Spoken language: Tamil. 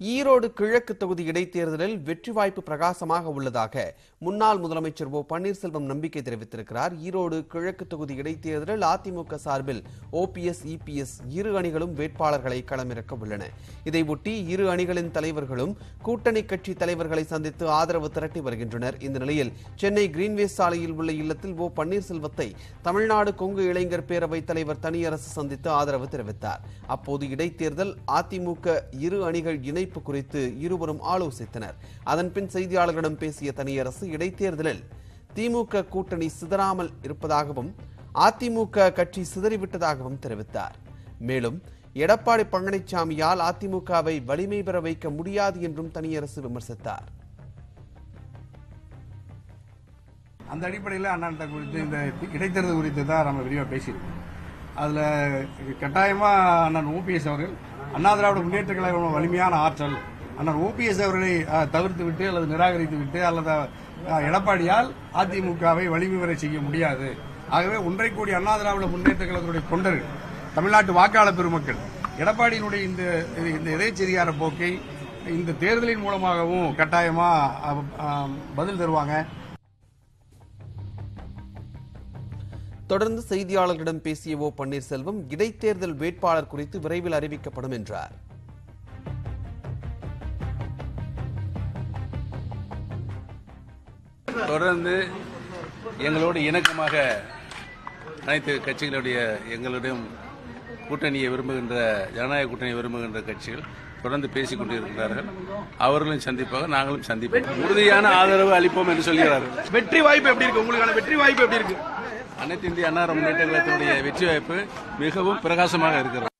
ஈரோடு கிழக்கு தொகுதி இடைத்தேர்தலில் வெற்றி வாய்ப்பு பிரகாசமாக உள்ளதாக முன்னாள் முதலமைச்சர் ஓ பன்னீர்செல்வம் நம்பிக்கை தெரிவித்திருக்கிறார் ஈரோடு கிழக்கு தொகுதி இடைத்தேர்தலில் அதிமுக சார்பில் ஓபிஎஸ் இபிஎஸ் இரு அணிகளும் வேட்பாளர்களை களமிறக்க உள்ளன இதையொட்டி இரு அணிகளின் தலைவர்களும் கூட்டணி கட்சி தலைவர்களை சந்தித்து ஆதரவு திரட்டி வருகின்றனர் இந்த நிலையில் சென்னை கிரீன்வேஸ் சாலையில் உள்ள இல்லத்தில் ஓ பன்னீர்செல்வத்தை தமிழ்நாடு கொங்கு இளைஞர் பேரவைத் தலைவர் தனியரசு சந்தித்து ஆதரவு தெரிவித்தார் அப்போது இடைத்தேர்தல் அதிமுக இரு அணிகள் இணைப்பு குறித்து இருவரும் ஆலோசித்தனர் அதன்பின் செய்தியாளர்களிடம் பேசிய தனியரசு இடைத்தேர்தலில் திமுக கூட்டணி சிதறாமல் இருப்பதாகவும் அதிமுக கட்சி சிதறிவிட்டதாகவும் தெரிவித்தார் மேலும் எடப்பாடி பழனிசாமியால் அதிமுகவை வலிமை பெற வைக்க முடியாது என்றும் தனியரசு விமர்சித்தார் அந்த அடிப்படையில் அண்ணாட்ட குறித்து இந்த இடைத்தேர்தல் குறித்து தான் நம்ம விரிவாக பேசியிருக்கோம் அதில் கட்டாயமாக அண்ணன் ஓபிஎஸ் அவர்கள் அண்ணா திராவிட முன்னேற்ற கழகம் வலிமையான ஆற்றல் அண்ணன் ஓபிஎஸ் அவர்களை அஹ், தவிர்த்து விட்டு அல்லது நிராகரித்து விட்டு அல்லது அஹ், எடப்பாடியால் அதிமுகவை வலிமை பெற செய்ய முடியாது ஆகவே ஒன்றை கோடி அண்ணா திராவிட முன்னேற்ற கழகத்துடைய தொண்டர்கள் தமிழ்நாட்டு வாக்காளர் பெருமக்கள் எடப்பாடியினுடைய இந்த இந்த எதேச்செரியார போக்கை இந்த தேர்தலின் மூலமாகவும் கட்டாயமா அஹ், அஹ், பதில் தருவாங்க தொடர்ந்து செய்தியாளர்களிடம் பேசிய ஓ பன்னீர்செல்வம் இடைத்தேர்தல் வேட்பாளர் குறித்து விரைவில் அறிவிக்கப்படும் என்றார் தொடர்ந்து எங்களோடு இணக்கமாக அனைத்து கட்சிகளுடைய எங்களுடைய கூட்டணியை விரும்புகின்ற ஜனநாயக கூட்டணியை விரும்புகின்ற கட்சிகள் தொடர்ந்து பேசிக் கொண்டிருக்கிறார்கள் அவர்களும் சந்திப்பாக நாங்களும் சந்திப்போம் உறுதியான ஆதரவு அளிப்போம் என்று சொல்கிறார்கள் வெற்றி வாய்ப்பு எப்படி இருக்கு உங்களுக்கான வெற்றி வாய்ப்பு எப்படி இருக்கு அனைத்து இந்திய அன்னார முன்னேற்ற கழகத்தினுடைய வெற்றி வாய்ப்பு மிகவும் பிரகாசமாக இருக்கிறது